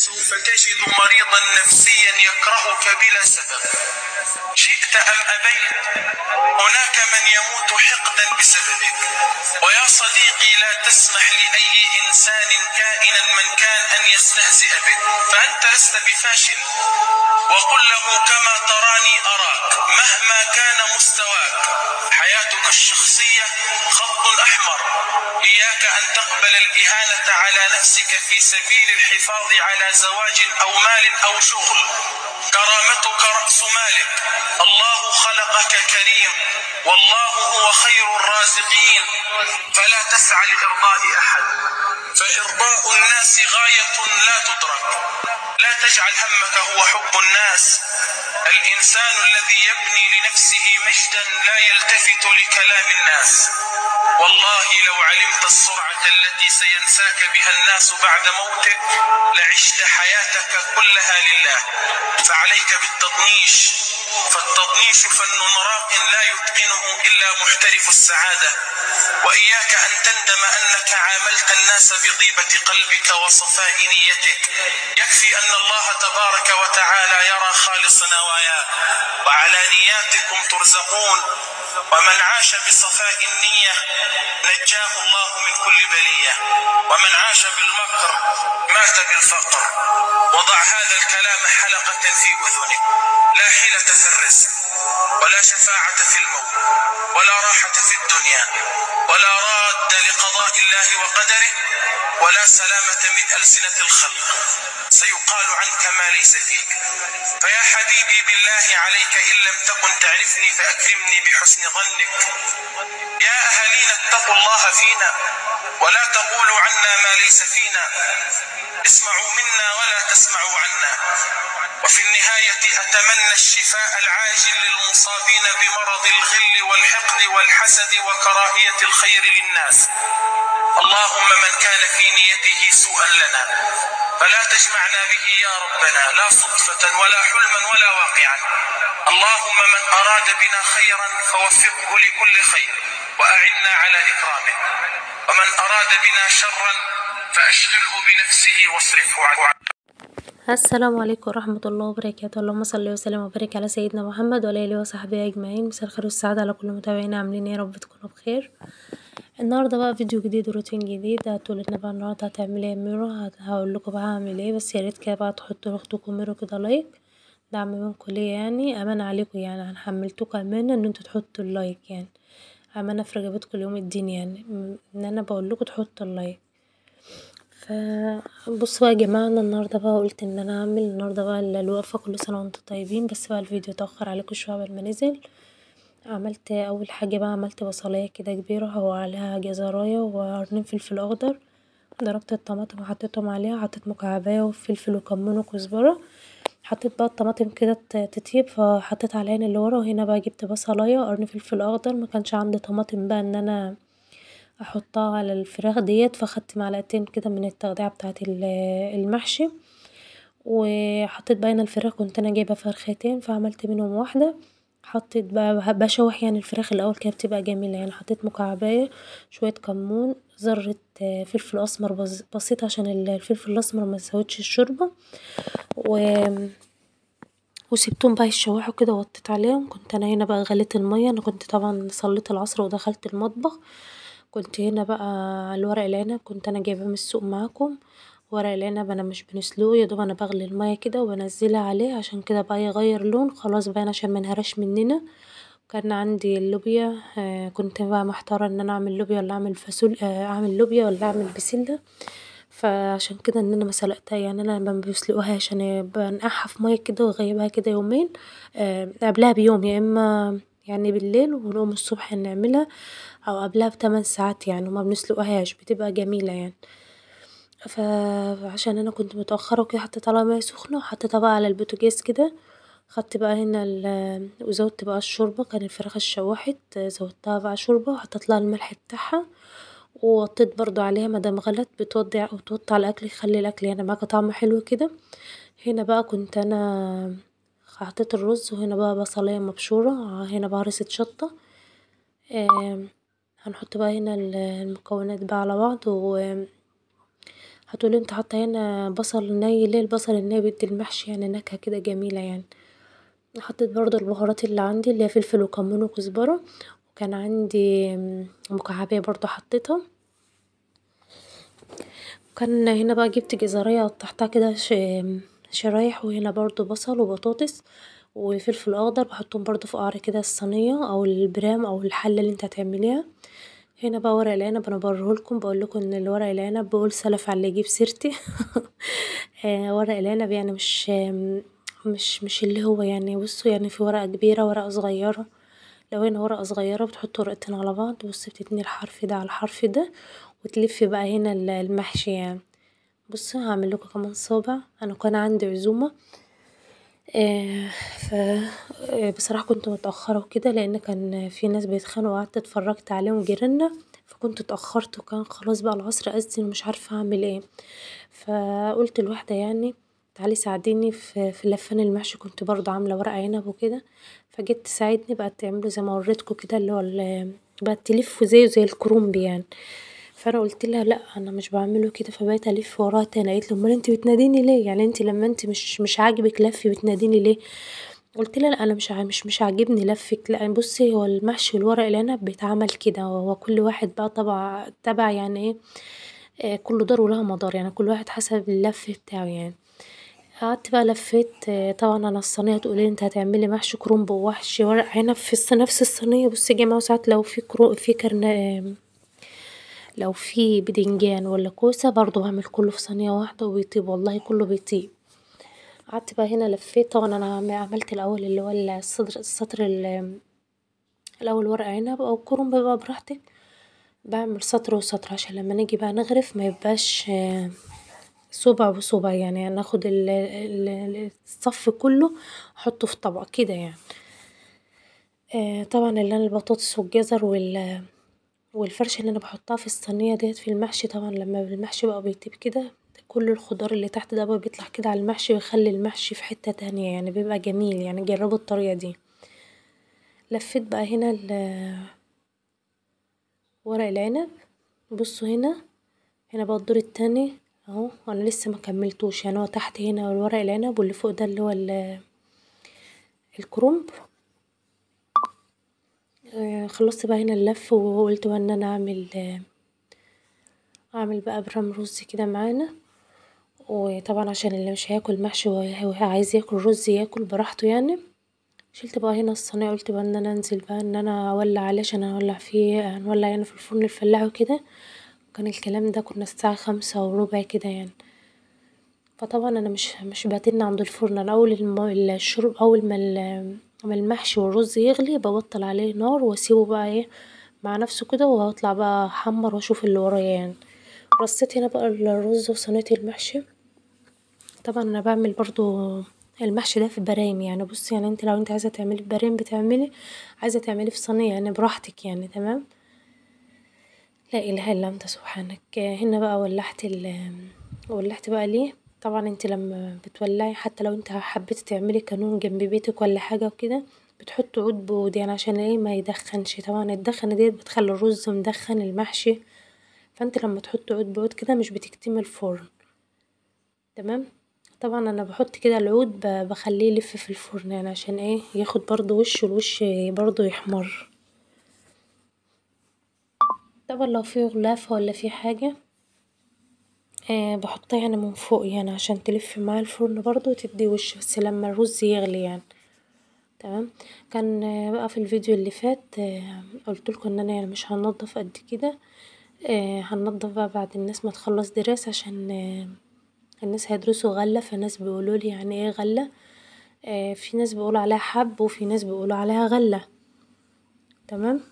سوف تجد مريضا نفسيا يكرهك بلا سبب شئت أم أبيت هناك من يموت حقدا بسببك ويا صديقي لا تسمح لأي إنسان كائنا من كان أن يستهزئ بك فأنت لست بفاشل وقل له كما تراني أراك مهما كان مستواك حياتك الشخصية خط أحمر إياك أن تقبل الإهانة على نفسك في سبيل الحفاظ على زواج أو مال أو شغل كرامتك رأس مالك الله خلقك كريم والله هو خير الرازقين فلا تسعى لإرضاء أحد فإرضاء الناس غاية لا تدرك لا تجعل همك هو حب الناس الإنسان الذي يبني لنفسه مجدا لا يلتفت لكلام الناس والله لو علمت السرعة التي سينساك بها الناس بعد موتك لعشت حياتك كلها لله فعليك بالتطنيش فالتطنيش فن راق لا يتقنه إلا محترف السعادة وإياك أن تندم أنك عاملت الناس بطيبة قلبك وصفاء نيتك يكفي أن الله تبارك وتعالى يرى خالص نواياك وعلى نياتكم ترزقون ومن عاش بصفاء النية نجاه الله من كل بلية ومن عاش بالمكر مات بالفقر وضع هذا الكلام حلقة في أذنك لا حيلة في الرزق ولا شفاعة في الموت ولا راحة في الدنيا ولا راد لقضاء الله وقدره ولا سلامة من ألسنة الخلق سيقال عنك ما ليس فيك فيا حبيبي بالله عليك إن لم تكن تعرفني فأكرمني بحسن ظنك يا أهالينا اتقوا الله فينا ولا تقولوا عنا ما ليس فينا اسمعوا منا ولا تسمعوا عنا وفي النهاية أتمنى الشفاء العاجل للمصابين بمرض الغل والحقد والحسد وكراهية الخير للناس اللهم من كان في نيته سوءا لنا فلا تجمعنا به يا ربنا لا صدفة ولا حلما ولا واقعا اللهم من أراد بنا خيرا فوفقه لكل خير وأعنا على إكرامه ومن أراد بنا شرا فأشغله بنفسه واصرفه عنه السلام عليكم ورحمة الله وبركاته اللهم صل وسلم وبارك على سيدنا محمد وعلى آله وصحبه أجمعين مساء الخير والسعادة على كل متابعينا عاملين ايه يا رب تكونوا بخير النهاردة بقى فيديو جديد وروتين جديد هتقولنا بقى النهاردة هتعملي ايه يا ميرو هقولكوا بقى هعمل ايه بس ياريت كده بقى تحطوا لاختكم ميرو كده لايك دعم منكم ليا يعني أمانة عليكم يعني أنا حملتكم أمانة ان انتوا تحطوا اللايك يعني أمانة في رقبتكم اليوم الدين يعني ان انا بقولكوا تحطوا اللايك فبصوا بقى يا جماعة انا النهاردة بقى قلت ان انا اعمل النهاردة بقى الوقفة كل سنة وانتم طيبين بس بقى الفيديو اتأخر عليكم شوية قبل ما نزل عملت اول حاجة بقى عملت بصلاية كده كبيرة وعليها جزراية وقرنين فلفل اخضر ضربت الطماطم وحطيتهم عليها حطيت مكعباية وفلفل وكمون وكزبرة حطيت بقى الطماطم كده تطيب فحطيت على العين اللي ورا وهنا بقى جبت بصلاية وقرن فلفل اخضر مكانش عندي طماطم بقى ان انا احطها على الفراخ ديت فاخدت معلقتين كده من التقطيعة بتاعة المحشي وحطيت بقى هنا الفراخ كنت انا جايبة فرختين فعملت منهم واحدة حطيت بقى بشوح يعني الفراخ الاول كده بتبقى جميلة يعني حطيت مكعباية شوية كمون ذرة فلفل اسمر بسيط عشان الفلفل الاسمر ميسودش الشوربة و وسبتهم بقى يتشوحوا كده ووطيت عليهم كنت انا هنا بقى غليت المية انا كنت طبعا صليت العصر ودخلت المطبخ كنت هنا بقى الورق العنب كنت انا جايباه من السوق معاكم ورق العنب انا مش بنسلقه يادوب انا بغلي المية كده وبنزلها عليه عشان كده بقى يغير لون خلاص بقى عشان منهراش مننا كان عندي اللوبيا كنت بقى محتارة ان انا اعمل لوبيا ولا اعمل فاصوليا اعمل لوبيا ولا اعمل بسلة فعشان كده ان انا مسلقتها يعني انا ما بسلقوهاش انا بنقعها في مية كده واغيبها كده يومين قبلها بيوم يا اما يعني بالليل ونقوم الصبح نعملها او قبلها بتمن ساعات يعني وما بنسلقوهاش بتبقى جميلة يعني فعشان انا كنت متأخرة وكده حطيت عليها ميا سخنة وحطيتها بقى على البوتاجاز كده خدت بقى هنا وزودت بقى الشوربة كان الفراخ اتشوحت زودتها بقى شوربة وحطيتلها الملح بتاعها ووطيت برضو عليها مادام غلت بتوضي وتوطي على الأكل يخلي الأكل يعني معاكي طعم حلو كده هنا بقى كنت انا حطيت الرز وهنا بقى بصلاية مبشورة هنا بقى هرسة شطة هنحط بقى هنا المكونات بقى على بعض و هتقولي انت حاطه هنا بصل ني ليه البصل الني بيدي المحشي يعني نكهه كده جميله يعني حطيت برضو البهارات اللي عندي اللي هي فلفل وكمون وكزبره وكان عندي مكعبيه برضو حطيتها وكان هنا بقى جبت جزرية قطعتها كده شرايح وهنا برضو بصل وبطاطس وفلفل اخضر بحطهم برضو في قعر كده الصينية او البرام او الحلة اللي انت هتعمليها هنا بقى ورق العنب انا بوريهولكم بقولكم ان الورق العنب بقول سلف على اللي يجيب سيرتي ورق العنب يعني مش مش مش اللي هو يعني بصوا يعني في ورقة كبيرة ورقة صغيرة لو هنا ورقة صغيرة بتحطي ورقتين على بعض بصي بتتني الحرف ده على الحرف ده وتلفي بقى هنا المحشي يعني بصوا هعملكوا كمان صابع انا كان عندي عزومة ف بصراحة كنت متأخرة وكده لان كان في ناس بيتخانقوا وقعدت اتفرجت عليهم جيراننا فكنت اتأخرت وكان خلاص بقى العصر أذن ومش عارفة اعمل ايه فقولت لواحدة يعني تعالي ساعديني في لفان المحشي كنت برضو عاملة ورق عنب وكده فجت تساعدني بقت تعمله زي ما وريتكوا كده اللي هو بقت تلفه زيه زي الكرومب يعني فانا قولتلها لا انا مش بعمله كده فبقيت الف وراها تاني قالتلي امال انت بتناديني ليه يعني انت لما انت مش مش عاجبك لفي بتناديني ليه قولتلها لا انا مش مش مش عاجبني لفك لا بصي هو المحشي والورق العنب بيتعمل كده هو كل واحد بقى طبع تبع يعني ايه كل دار ولها مدار يعني كل واحد حسب اللف بتاعه يعني قعدت بقى لفيت طبعا انا الصينيه تقولي انت هتعملي محشي كرنب ووحشي ورق عنب في نفس الصينيه بصي يا جماعه ساعات لو في كرو في كرن لو في بدنجان ولا كوسه برضو بعمل كله في صينيه واحده وبيطيب والله كله بيطيب قعدت بقى هنا لفيت طبعا انا عملت الاول اللي هو الصدر السطر الاول ورق عنب او كرنب بقى براحتك بعمل سطر وسطر عشان لما نيجي بقى نغرف ميبقاش صبع بصبع يعني ناخد الصف كله احطه في طبق كده يعني طبعا اللي انا البطاطس والجزر وال والفرشة اللي انا بحطها في الصينية ديت في المحشي طبعا لما المحشي بقى بيطيب كده كل الخضار اللي تحت ده بقى بيطلع كده على المحشي ويخلي المحشي في حتة تانية يعني بيبقى جميل يعني جربوا الطريقة دي لفيت بقى هنا ورق العنب بصوا هنا هنا بقى الدور التاني اهو انا لسه مكملتوش يعني هو تحت هنا الورق العنب واللي فوق ده اللي هو الكرنب خلصت بقى هنا اللف وقلت بقى ان انا اعمل اعمل بقى برام رز كده معانا وطبعا عشان اللي مش هياكل محشي وعايز ياكل رز ياكل براحته يعني شلت بقى هنا الصينية قلت بقى ان انا انزل بقى ان انا اولع عليه عشان هنولع فيه هنولع يعني في الفرن الفلاح وكده كان الكلام ده كنا الساعة خمسة وربع كده يعني فطبعا انا مش مش بتن عند الفرن انا اول الشرب اول ما ما المحشي والرز يغلي ببطل عليه نار واسيبه بقى ايه مع نفسه كده وهطلع بقى احمر واشوف اللي ورايا يعني رصيت هنا بقى الرز وصينية المحشي طبعا انا بعمل برضو المحشي ده في برايم يعني بصي يعني انت لو انت عايزة تعملي في برايم بتعملي عايزة تعملي في صينية يعني براحتك يعني تمام لا اله الا انت سبحانك هنا بقى ولعت ال ولعت بقى ليه طبعا انت لما بتولعي حتى لو انت حبيتي تعملي كانون جنب بيتك ولا حاجة وكده بتحطي عود بود يعني عشان ايه ما يدخنش طبعا الدخنة ديت بتخلي الرز مدخن المحشي فانت لما تحطي عود بود كده مش بتكتمي الفرن تمام طبعا انا بحط كده العود بخليه يلف في الفرن يعني عشان ايه ياخد برضو وش والوش برضو يحمر طبعا لو في غلافة ولا في حاجة آه بحطها يعني من فوق يعني عشان تلف معاه الفرن برضو وتدي وش بس لما الرز يغلي يعني تمام كان آه بقى في الفيديو اللي فات آه قلتلكوا ان انا يعني مش هنضف قد كده هنضف بقى بعد الناس ما تخلص دراسة عشان الناس هيدرسوا غلة فالناس بيقولولي يعني ايه غلة في ناس بيقولوا عليها حب وفي ناس بيقولوا عليها غلة تمام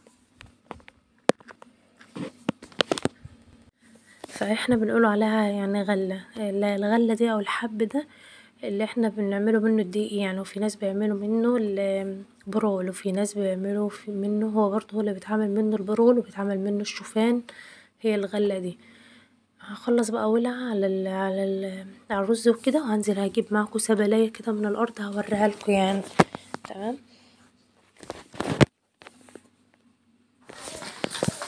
فاحنا بنقول عليها يعني غلة الغلة دي او الحب ده اللي احنا بنعمله منه الدقيق يعني وفي ناس بيعملوا منه البرول وفي ناس بيعملوا منه هو برضه هو اللي بيتعمل منه البرول وبيتعمل منه الشوفان هي الغلة دي هخلص بقى اولع على ال على ال على الرز وكده وهنزل هجيب معاكوا سبلاية كده من الارض هوريها لكوا يعني تمام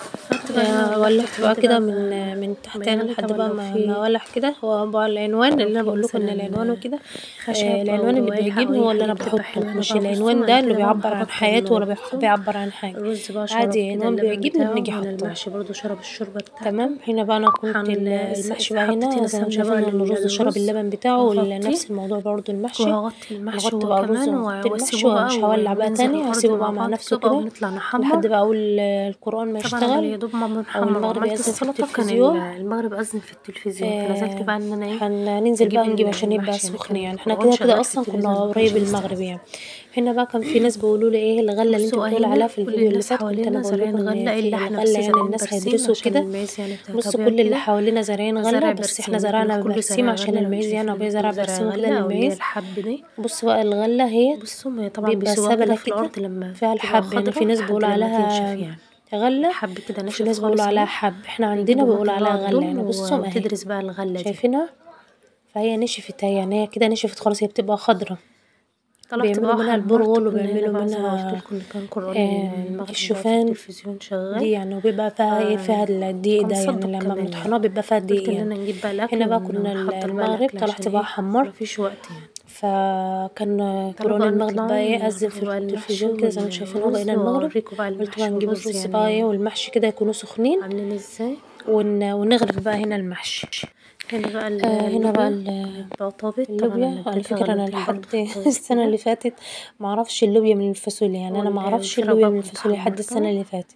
آه، ولعت بقى كده من من تحت يعني لحد بقى ما ما ولع كده هو بقى العنوان اللي انا بقول لكم ان العنوان وكده آه، العنوان اللي بيعجبني هو اللي انا بحطه مش العنوان ده اللي بيعبر عن حياته ولا بيح- بيعبر عن حاجه الرز بقى شرب عادي كده عنوان اللبن بيعجبني بتاعه بنيجي من حاطاه المحشي برضو شرب الشوربة بتاعته تمام هنا بقى انا كنت هن- ال- المحشي بقى حطيت هنا هنا زي ما سمنة شايفين بقى ان الرز شرب للرز اللبن بتاعه وهغطيه نفس الموضوع برضو المحشي وهغطي المحشي هغطي هو بقى الرز كمان وهغطي المحشي واسيبه بقى ومش هولع بقى وننزل تاني الأرض هسيبه مع بقى مع بعض نفسه كده كده ونطلع نحمر لحد بقى اقول القرآن ما طبعا انا يشتغل يا دوب ما او بنحمر المغرب وعملت يأذن في السلطة كان التلفزيون ال- المغرب أذن في التلفزيون فنزلت بقى ان انا ايه هننزل بقى أجيب نجيب عشان يبقى المحشي. أنا سخن كان يعني احنا القرآن كده كده شغال في اصلا كنا التلفزيون قريب فمش المغرب يعني هنا بقى كان في ناس بيقولوا لي ايه الغله اللي انت بصوا بتقول هنا عليها في كل الفيديو اللي الناس فات كنت حوالينا انا بقول زارعين لكم غلة ان في إلا إحنا الغله بس يعني زارعين الناس برسيم هيدرسوا عشان كده الماس يعني بتاع بصوا طبيعي كل اللي كده. حوالينا زارعين زرع غله بس احنا برسيم، زرعنا كله برسيم زرع عشان غلة، المعيز مش يعني عارفة ابويا زرع زرع برسيم كده غلة أو اللي هي للمعيز الحب دي بصوا بقى الغله هي بصوا ما هي طبعا بيبقى بيسيبوها سبلة كده في كده الأرض لما فيها تبقى الحب يعني في خضرا ناس لحد بيقولوا لما عليها تنشف يعني غله الحب كده ناشف في ناس خالص بيقولوا عليها أهو. حب احنا عندنا بيجيبوا بيقولوا مكان عليها بقى غله يعني الضم بصوا اهي وتدرس بقى الغلة دي شايفينها فهي نشفت اهي يعني هي كده نشفت خلاص هي بتبقى خضرا طلعت بيعملوا بقى منها حمرت البرغل كنا هنا وبيعملوا بقى زي ما منها قلت لكم إن كان قرآن آه، المغرب بقى في الشوفان التلفزيون شغال دي يعني وبيبقى فيها ايه فيها الدقيق ده يعني هنصدق لما كمان بنطحنها بيبقى فيها قلت دقيق ان يعني انا نجيب بقى الاكل هنا بقى كنا ونحضر بقى المغرب الأكل طلعت عشان بقى إيه؟ حمرت مفيش وقت يعني فكان تعالوا قرآن بقى المغرب نطلع بقى ايه نعمل أذن في بقى التلفزيون المحشي كده زي ما انتم شايفين هو والرز بقينا المغرب وأوريكم بقى قلت المحشي بقى نجيب والرز الرز يعني بقى ايه والمحشي كده يكونوا سخنين عاملين ازاي ون... ونغرف بقى هنا المحشي هنا بقى ال- آه هنا بقى اللوبيا ال- بقى طابت طبعا اللوبيا انا على اديتها فكرة أنا غلوتين لحد برضه في الطاسة السنة كده. اللي فاتت معرفش اللوبيا من الفاصوليا يعني أنا وال- معرفش والفراخ اللوبيا بقى من كنت الفاصوليا لحد السنة حمرتها. اللي فاتت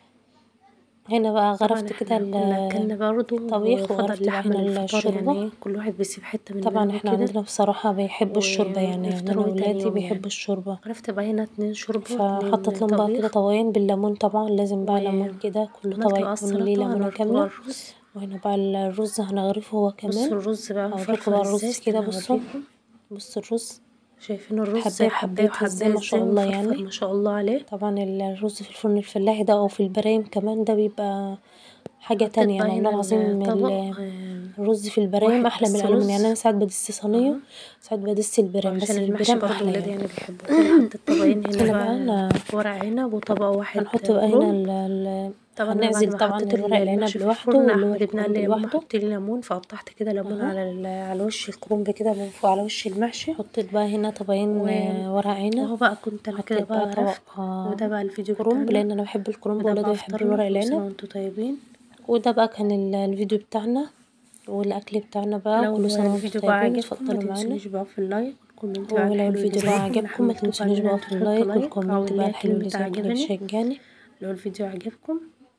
هنا بقى طبعا غرفت كده احنا كنا ال- اكلنا برضه طبيخ وفضل وغرفت بقى لحمة هنا للفطار الشوربة يعني ايه كل واحد بيسيب حتة من طبعا منها احنا كده عندنا بصراحة بيحبوا الشوربة يعني يعني أنا ويفطروا تاني ولادي يوم بيحبوا يعني. الشوربة عرفت بقى هنا اتنين شوربة فحطت لهم بقى كده طواين بالليمون طبعا لازم بقى ليمون كده كل عملت طبق بقى يكون السلطة ليه ليمونة هنغرف بقى كاملة الرز وهنا بقى الرز هنغرفه هو بصوا كمان الرز بقى هوريكم مفرفر بقى ازاي الرز كده استنى بصوا اوريكم بصوا الرز شايفين الرز حباية حباية حباية ازاي وحباية ما شاء ازاي الله مفرفر يعني ما شاء الله عليه طبعا الرز في الفرن الفلاحي ده او في البرايم كمان ده بيبقى حاجة حطيت تانية بقى يعني هنا والله العظيم الطبق ال- آه، الرز في البرايم واحد احلى من بس الالومنيوم رز. يعني انا ساعات بدس صينية ساعات بدس البرايم بس عشان في المحشي البرايم برضه احلى ولادي يعني يعني بيحبوه فانا حطيت طبقين هنا هنا بقى بقى أنا- ورق عنب وطبق واحد هنحط بقى هنا كروم. ال- ال- طبعا أنا بعد هنعزل ما طبعا حطيت الورق العنب المحشي في لوحده الفرن واللي هو احمد ابن قال الكرنب لي يا ماما لوحده حطي لي ليمون فقطعت كده ليمون أهو. على ال- على وش الكرنب كده من فوق على وش المحشي حطيت بقى هنا طبقين و- آه، ورق عنب اهو بقى كنت انا كده حطيت بقى بقى طبق عرفت آه، وده بقى الفيديو كرنب بتاعنا لان انا بحب الكرنب وده وولادي بقى بيحبوا فطرنا الورق كل سنة العنب وانتم طيبين وده بقى كان ال- الفيديو بتاعنا والاكل بتاعنا بقى لو كل سنه وانتم الفيديو بقى طيبين عجبكم ما اتفضلوا معانا تنسونيش بقى في اللايك والكومنت بقى ولو الحلو الفيديو اللي بقى زيكم عجبكم ما نحمدكم تنسونيش على بقى إن في انتوا اللايك تحطوا والكومنت أو بقى اللي هي الحلو اللي كلمة زيكم اللي عجبني بيشجعني لو الفيديو عجبكم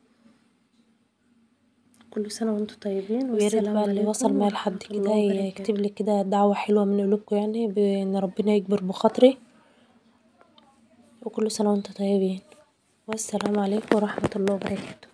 كل سنة وانتم طيبين ويا ريت والسلام بقى اللي عليكم وصل معايا ورحمة لحد الله كده وبركاته يكتب لي كده دعوة حلوة من قلوبكم يعني بان ربنا يكبر بخاطري وكل سنة وانتم طيبين والسلام عليكم ورحمة الله وبركاته